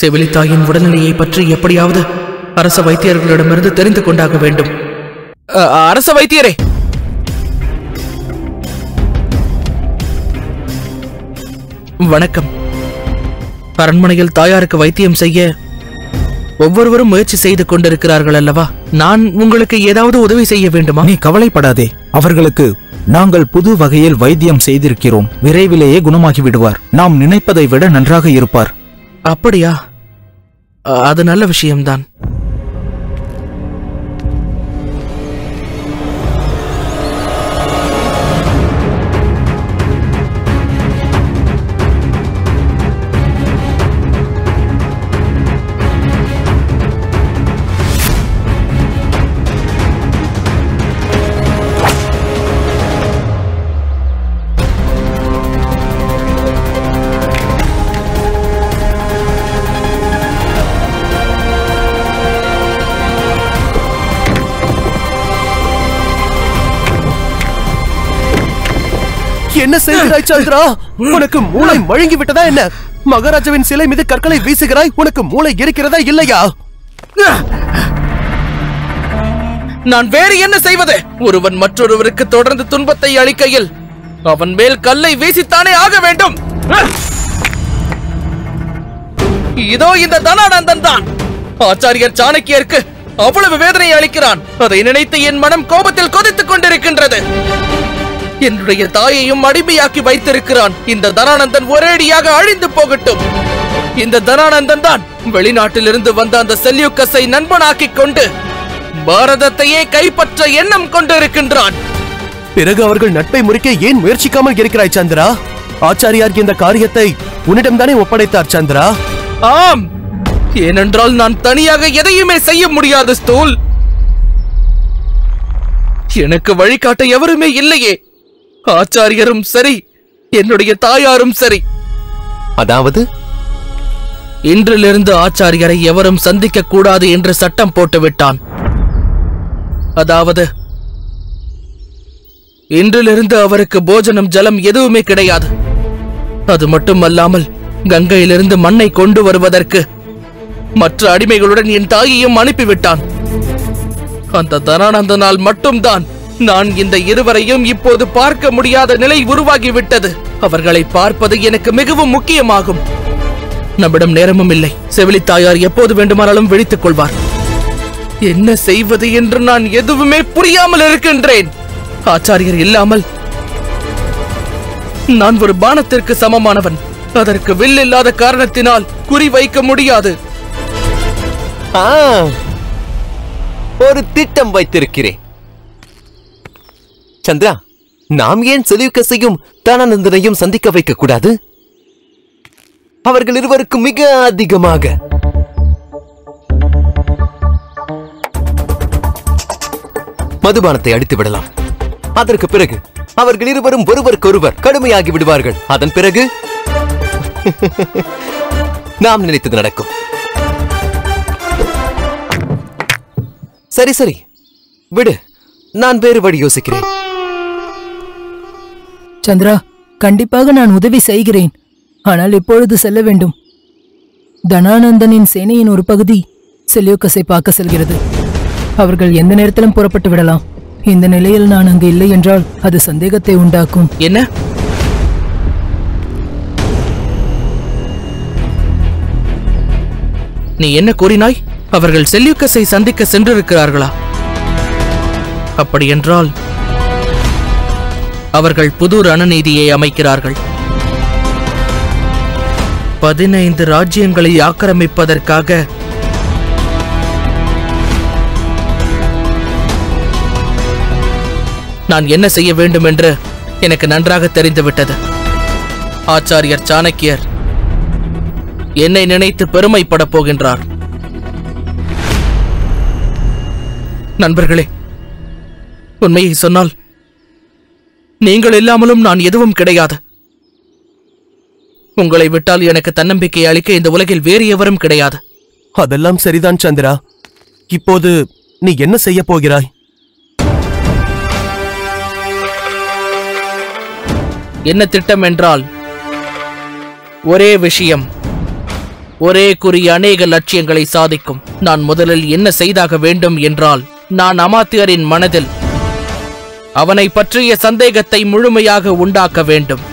செவிலித்தாயின் உடல்நிலையை பற்றி எப்படியாவது அரச வைத்தியர்களிடமிருந்து தெரிந்து கொண்டாக வேண்டும் அ, அரச வைத்தியரே வணக்கம் அரண்மனையில் தாயாருக்கு வைத்தியம் செய்ய ஒவ்வொருவரும் முயற்சி செய்து கொண்டிருக்கிறார்கள் அல்லவா நான் உங்களுக்கு ஏதாவது உதவி செய்ய வேண்டுமா நீ கவலைப்படாதே அவர்களுக்கு நாங்கள் புது வகையில் வைத்தியம் செய்திருக்கிறோம் விரைவிலேயே குணமாகி விடுவார் நாம் நினைப்பதை விட நன்றாக இருப்பார் அப்படியா அ, அது நல்ல விஷயம்தான் என்ன செய்கிறாய் சந்திரா உனக்கு மூளை மழுங்கி விட்டதா என்ன மகாராஜாவின் சிலை மீது கற்களை வீசுகிறாய் உனக்கு மூளை இருக்கிறதா இல்லையா நான் வேறு என்ன செய்வது ஒருவன் மற்றொருவருக்கு தொடர்ந்து துன்பத்தை அளிக்கையில் அவன் மேல் கல்லை வீசித்தானே ஆக வேண்டும் இதோ இந்த தனானந்தன் தான் ஆச்சாரியர் சாணக்கியருக்கு அவ்வளவு வேதனை அளிக்கிறான் அதை நினைத்து என் மனம் கோபத்தில் கொதித்துக் கொண்டிருக்கின்றது என்னுடைய தாயையும் அடிமையாக்கி வைத்திருக்கிறான் இந்த தனானந்தன் ஒரேடியாக அழிந்து போகட்டும் இந்த தனானந்தன் தான் வெளிநாட்டிலிருந்து வந்த அந்த செல்யூக்கஸை நண்பனாக்கிக் கொண்டு பாரதத்தையே கைப்பற்ற எண்ணம் கொண்டிருக்கின்றான் பிறகு அவர்கள் நட்பை முறிக்க ஏன் முயற்சிக்காமல் இருக்கிறாய் சந்திரா ஆச்சாரியார் இந்த காரியத்தை உன்னிடம்தானே ஒப்படைத்தார் சந்திரா ஆம் ஏனென்றால் நான் தனியாக எதையுமே செய்ய முடியாது ஸ்தூல் எனக்கு வழிகாட்ட எவருமே இல்லையே ஆச்சாரியரும் சரி என்னுடைய தாயாரும் சரி அதாவது இன்றிலிருந்து ஆச்சாரியரை எவரும் சந்திக்க கூடாது என்று சட்டம் போட்டு விட்டான் அதாவது இன்றிலிருந்து அவருக்கு போஜனம் ஜலம் எதுவுமே கிடையாது அது மட்டுமல்லாமல் கங்கையிலிருந்து மண்ணை கொண்டு வருவதற்கு மற்ற அடிமைகளுடன் என் தாயையும் அனுப்பிவிட்டான் அந்த தனானந்தனால் மட்டும்தான் நான் இந்த இருவரையும் இப்போது பார்க்க முடியாத நிலை உருவாகிவிட்டது அவர்களை பார்ப்பது எனக்கு மிகவும் முக்கியமாகும் நம்மிடம் நேரமும் இல்லை செவிலித்தாயார் எப்போது வேண்டுமானாலும் விழித்துக் கொள்வார் என்ன செய்வது என்று நான் எதுவுமே புரியாமல் இருக்கின்றேன் ஆச்சாரியர் இல்லாமல் நான் ஒரு பானத்திற்கு சமமானவன் அதற்கு வில் இல்லாத காரணத்தினால் குறி வைக்க முடியாது ஆ, ஒரு திட்டம் வைத்திருக்கிறேன் சந்திரா நாம் ஏன் செலியுக்கஸையும் தானானந்தனையும் சந்திக்க வைக்க கூடாது அவர்கள் இருவருக்கும் மிக அதிகமாக மதுபானத்தை அடித்து விடலாம் அதற்கு பிறகு அவர்கள் இருவரும் ஒருவருக்கொருவர் கடுமையாகி விடுவார்கள் அதன் பிறகு நாம் நினைத்தது நடக்கும் சரி சரி விடு நான் வேறு வழி யோசிக்கிறேன் சந்திரா கண்டிப்பாக நான் உதவி செய்கிறேன் ஆனால் இப்பொழுது செல்ல வேண்டும் தனானந்தனின் சேனையின் ஒரு பகுதி செல்யூக்கஸை பார்க்க செல்கிறது அவர்கள் எந்த நேரத்திலும் புறப்பட்டு விடலாம் இந்த நிலையில் நான் அங்கு இல்லை என்றால் அது சந்தேகத்தை உண்டாக்கும் என்ன நீ என்ன கூறினாய் அவர்கள் செல்யூக்கஸை சந்திக்க சென்றிருக்கிறார்களா அப்படியென்றால் அவர்கள் புது ரணநீதியை அமைக்கிறார்கள் பதினைந்து ராஜ்யங்களை ஆக்கிரமிப்பதற்காக நான் என்ன செய்ய வேண்டும் என்று எனக்கு நன்றாக தெரிந்துவிட்டது ஆச்சாரியர் சாணக்கியர் என்னை நினைத்து பெருமைப்படப் போகின்றார் நண்பர்களே உண்மையை சொன்னால் நீங்கள் இல்லாமலும் நான் எதுவும் கிடையாது உங்களை விட்டால் எனக்கு தன்னம்பிக்கை அளிக்க இந்த உலகில் வேறு எவரும் கிடையாது அதெல்லாம் சரிதான் சந்திரா இப்போது நீ என்ன செய்ய போகிறாய் என்ன திட்டம் என்றால் ஒரே விஷயம் ஒரே குறி அநேக லட்சியங்களை சாதிக்கும் நான் முதலில் என்ன செய்தாக வேண்டும் என்றால் நான் அமாத்தியரின் மனதில் அவனை பற்றிய சந்தேகத்தை முழுமையாக உண்டாக்க வேண்டும்